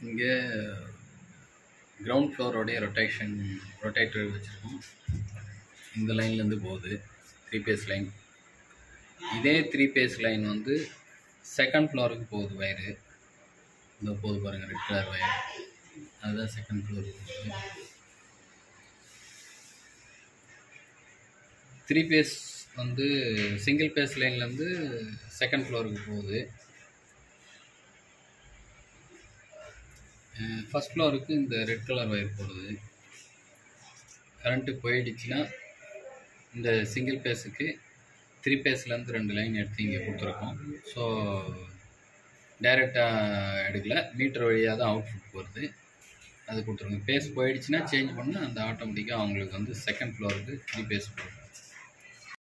இங்கே ground ஃப்ளோரோடைய rotation rotator வச்சுருக்கோம் இந்த லைன்லேருந்து போகுது த்ரீ பேஸ் லைன் இதே த்ரீ பேஸ் லைன் வந்து செகண்ட் ஃப்ளோருக்கு போகுது வயரு இந்த போகுது பாருங்கள் ரெட் கலர் வயர் அதுதான் செகண்ட் ஃப்ளோருக்கு போகுது த்ரீ பேஸ் வந்து சிங்கிள் பேஸ் லைன்லேருந்து செகண்ட் ஃப்ளோருக்கு போகுது ஃபஸ்ட் ஃப்ளோருக்கு இந்த ரெட் கலர் ஒயர் போடுது கரண்ட்டு போயிடுச்சுன்னா இந்த சிங்கிள் பேஸுக்கு த்ரீ பேஸ்லேருந்து ரெண்டு லைன் எடுத்து இங்கே கொடுத்துருக்கோம் ஸோ டைரெக்டாக எடுக்கல மீட்டர் வழியாக தான் அவுட்புட் வருது அது கொடுத்துருங்க பேஸ் போயிடுச்சுன்னா சேஞ்ச் பண்ணால் அந்த ஆட்டோமேட்டிக்காக அவங்களுக்கு வந்து செகண்ட் ஃப்ளோருக்கு த்ரீ பேஸ் போகும்